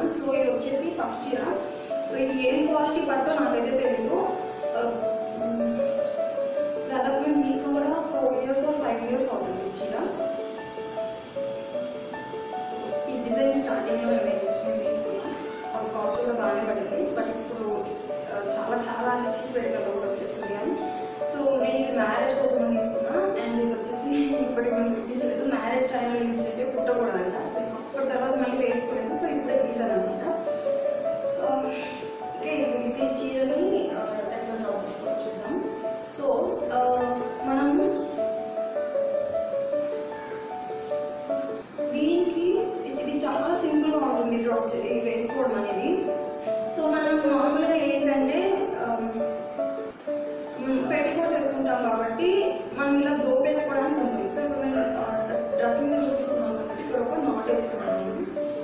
So ఇది వచ్చేసి పప్పు చీర సో ఇది ఏం క్వాలిటీ పట్టో నాకైతే తెలీదు ఆ, మ్, దాదాపు మేము తీసుకుని కూడా ఫోర్ ఇయర్స్ ఫైవ్ ఇయర్స్ అవుతుంది ఈ చీర సో ఈ డిజైన్ స్టార్టింగ్లో మేము వేస్- మేము తీసుకున్నాం ఆ కాస్ట్ కూడా బాగానే పడింది బట్ ఇప్పుడు ఆ, చాలా చాలా అంటే చీప్ రేట్లలో కూడా వచ్చేస్తుంది అని సో నేను ఇది మ్యారేజ్ కోసం అని తీసుకున్నా అండ్ ఇది వచ్చేసి ఇప్పటికి మనం కుట్టించలేదు మ్యారేజ్ టైంలో యూజ్ చేసి కుట్టకూడదంట సో అప్పటి తర్వాత మళ్ళీ వేసుకోలేదు సో ఇప్పుడే తీసాను అనమాట ఓకే ఇప్పుడు ఇది చీరని ఆ, ఎట్లా డ్రా చేసుకోవాలో చూద్దాం సో ఆ, మనము దీనికి ఇది చాలా సింపుల్గా ఉంటుంది డ్రాప్ ఇది వేసుకోవడం అనేది సో మనం నార్మల్గా ఏంటంటే పెట్టికోట్స్ వేసుకుంటాం కాబట్టి మనం ఇలా దోపేసుకోవడానికి ఉంటుంది సో ఇప్పుడు నేను డ్రెస్సింగ్ మీద చూపిస్తున్నాను కాబట్టి ఇక్కడ ఒక నాట్ వేసుకున్నాను నేను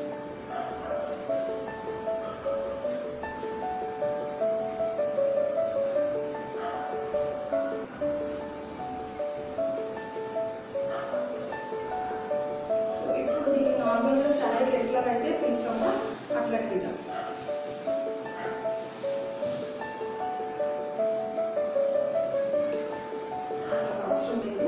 సో ఇప్పుడు దీన్ని నార్మల్గా శారీ ఎట్లాగైతే తీస్తామో అట్లాగే తీద్దాం నాకు అవసరం లేదు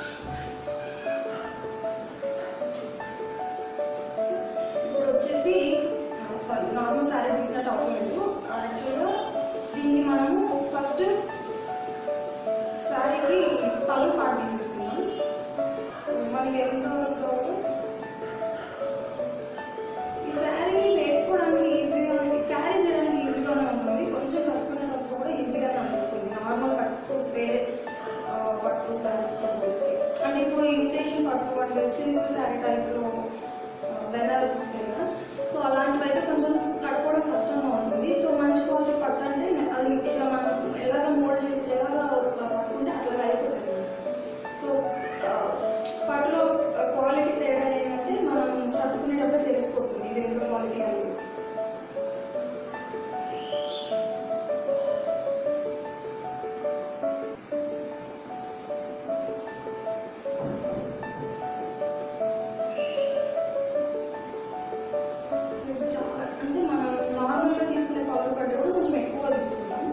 ఇప్పుడు వచ్చేసి సారీ నార్మల్ శారీ తీసినట్టు అవసరం లేదు యాక్చువల్గా దీన్ని మనము ఫస్ట్ శారీకి పళ్ళు పాటు తీసేసుకున్నాం మనకి ఎంత వరకు కావాలో ఈ శారీ వేసుకోవడానికి ఈజీగా ఉంది క్యారీ చేయడానికి ఈజీగానే ఉంటుంది కొంచెం కట్టుకునేటప్పుడు కూడా ఈజీగానే అనిపిస్తుంది నార్మల్ పట్టు వేరే ఆ, పట్టు శారీస్తో పోలిస్తే అంటే ఇప్పుడు ఇమిటేషన్ పట్టు అంటే సిల్క్ శారీ టైప్లో బెనారస్ వస్తాయి కదా సో అలాంటివి అయితే కొంచెం కట్టుకోవడం కష్టంగా ఉంటుంది సో మంచి క్వాలిటీ పట్టు అంటే అది ఇట్లా మనం ఎలాగ మోల్డ్ చేసి ఎలాగ పట్టుకుంటే అట్లా అయిపోతుంది సో ఆ, పట్టులో క్వాలిటీ తేడా ఏంటంటే మనం కట్టుకునేటప్పుడే తెలిసిపోతుంది ఇది ఎంత క్వాలిటీ అనేది సో ఇది చాలా అంటే మనం నార్మల్గా తీసుకునే పవర్ కంటే కూడా కొంచెం ఎక్కువ తీసుకుంటాం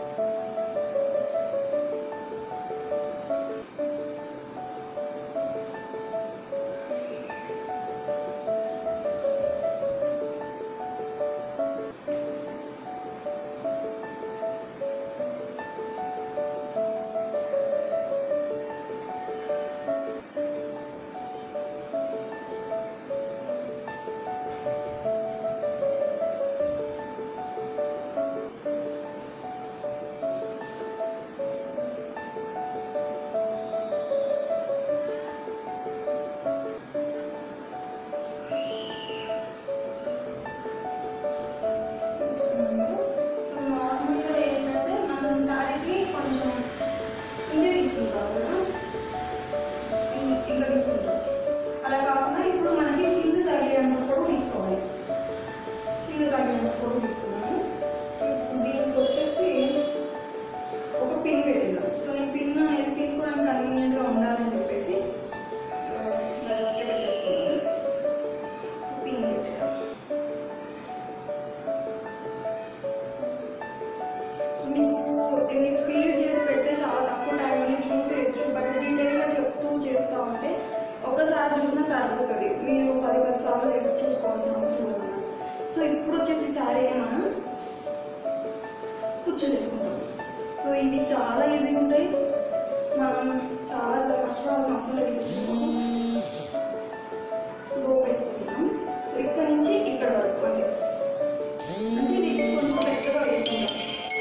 తీసుకున్నాము సో నార్మల్గా ఏంటంటే మనం శారీకి కొంచెం ఇంకే తీసుకుంటాం కదా ఇం- ఇంకా తీసుకుంటాం అలా కాకుండా ఇప్పుడు మనకి కింద తగిలేంత పొడవు తీసుకోవాలి కింద తగిలేంత పొడవు తీసుకున్నాము సో ఇప్పుడు దీనికి వచ్చేసి ఒక పిన్ పెట్టేద్దాం సో నేను పిన్ అనేది తీసుకోవడానికి కన్వీనియంట్గా ఉండాలని చెప్పేసి ఆ, ఇలా జస్ట్ పెట్టేసుకున్నాను సో పిన్ పెట్టేద్దాం సో మీకు ఇది స్పీడ్ చేసి పెడితే చాలా తక్కువ టైంలో చూసేయచ్చు బట్ డీటెయిల్గా చెప్తూ చేస్తా ఉంటే ఒక్కసారి చూసినా సరిపోతుంది మీరు పది పది సార్లు చేసి చూసుకోవాల్సిన అవసరం లేదు సో ఇప్పుడు వచ్చేసి శారీని మనం కుచ్చు చేసుకుంటాం సో ఇవి చాలా ఈజీగా ఉంటాయి మనం చాలా చాలా కష్టపడాల్సిన అవసరం లేదు గోపు వేసుకుంటున్నాం సో ఇక్కడ నుంచి ఇక్కడ వరకు అంతే అంటే ఇది కొంచెం పెద్దగా వేసుకుంటాం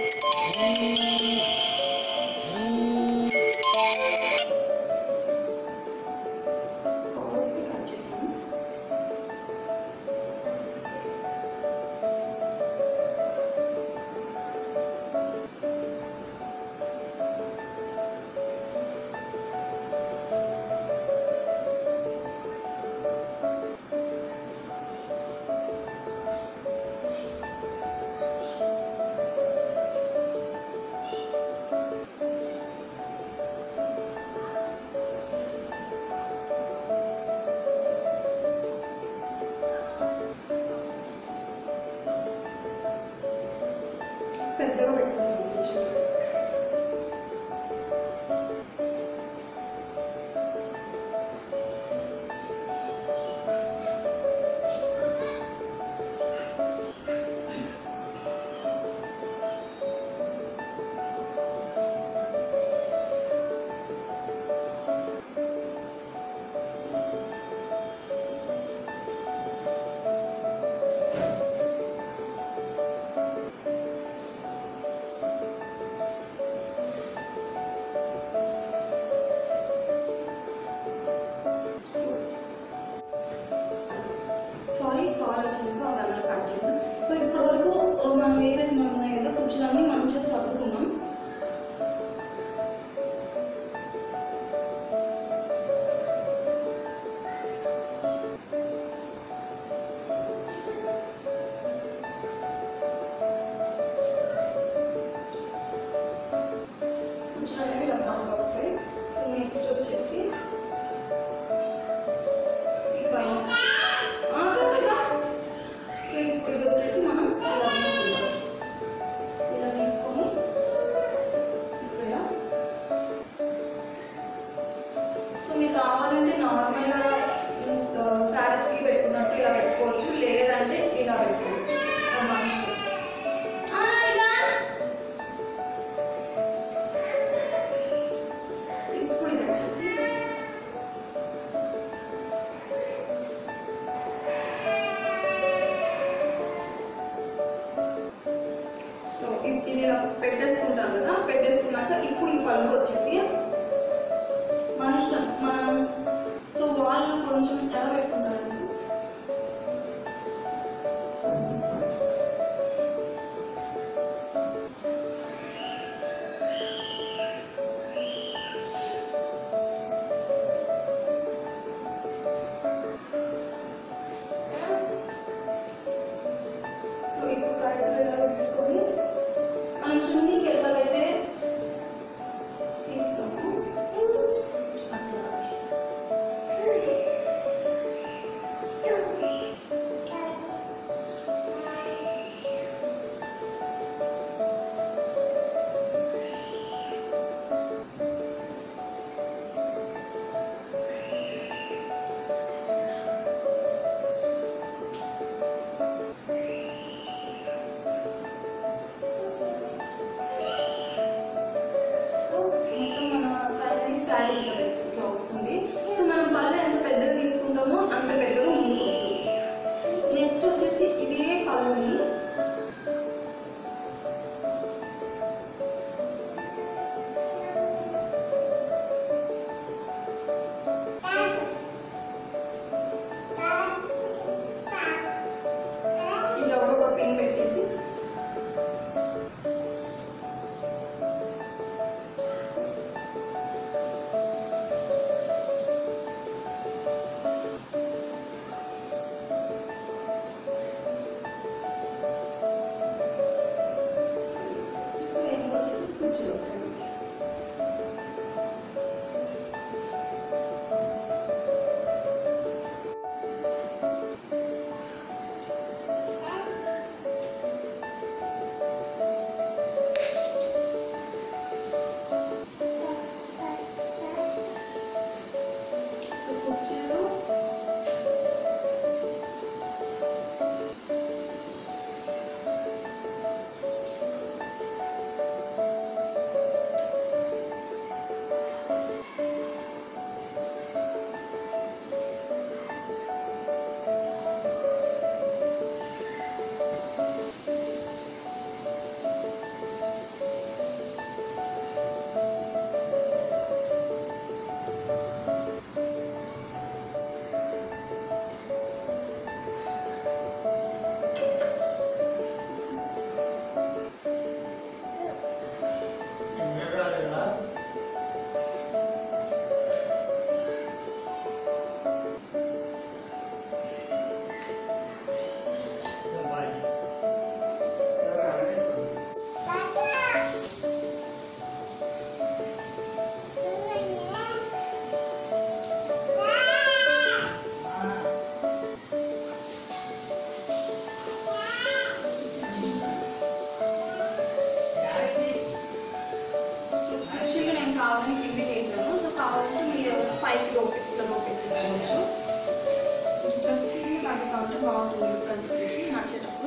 కావాల్సి కట్ చేస్తాను సో పెద్దగా పెట్టుకోవాలి కొంచెం సారీ కాల్ వచ్చింది సో అది అలా కట్ చేసాను సో ఇప్పటి వరకు మనం వేసేసిన ఉన్నాయి కదా కుర్చీలన్నీ మంచిగా సర్దుకున్నాం కుర్చీలన్నీ ఇలా బాగా వస్తాయి సో నెక్స్ట్ వచ్చేసి ఈ పైన ఆ, దా, దా, దా. సో ఇప్పుడు ఇది వచ్చేసి మనం ఇలా తీసుకుందాం ఇలా తీసుకొని ఇక్కడ సో మీకు కావాలంటే నార్మల్గా శారీస్కి పెట్టుకున్నట్టు ఇలా పెట్టుకోవచ్చు లేదంటే ఇలా పెట్టుకోవచ్చు అది మన ఇష్టం. ఆ, ఇలా. ఇప్పుడు ఇది వచ్చేసి సో ఇ- ఇది ఇలా పెట్టేసుకుంటాం కదా పెట్టేసుకున్నాక ఇప్పుడు ఈ పళ్ళు వచ్చేసి మన ఇష్టం మనం సో వాళ్ళు కొంచెం ఎలా పెట్టుకుంటారు సో ఇప్పుడు కరెక్ట్గా తీసుకొని మనం చున్నీకి ఎట్లయితే తీస్తాము అట్లా ఉంటే బాగుంటుంది లుక్ అని చెప్పేసి నడిచేటప్పుడు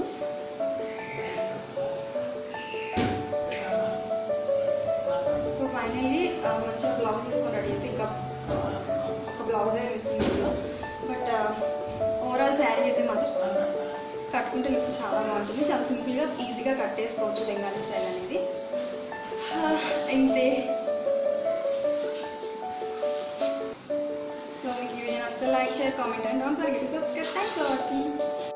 సో ఫైనల్లీ మంచిగా బ్లౌజ్ తీసుకొని రెడీ అయితే ఇంకా ఆ, ఒక బ్లౌజే మిస్సింగ్ ఇందులో బట్ ఓవరాల్ శారీ అయితే మాత్రం కట్టుకుంటే లుక్ చాలా బాగుంటుంది చాలా సింపుల్గా ఈజీగా కట్టేసుకోవచ్చు బెంగాలీ స్టైల్ అనేది ఆ, ఇంతే సో మీకు ఈ వీడియో నచ్చితే like share comment and don't forget to subscribe thanks for watching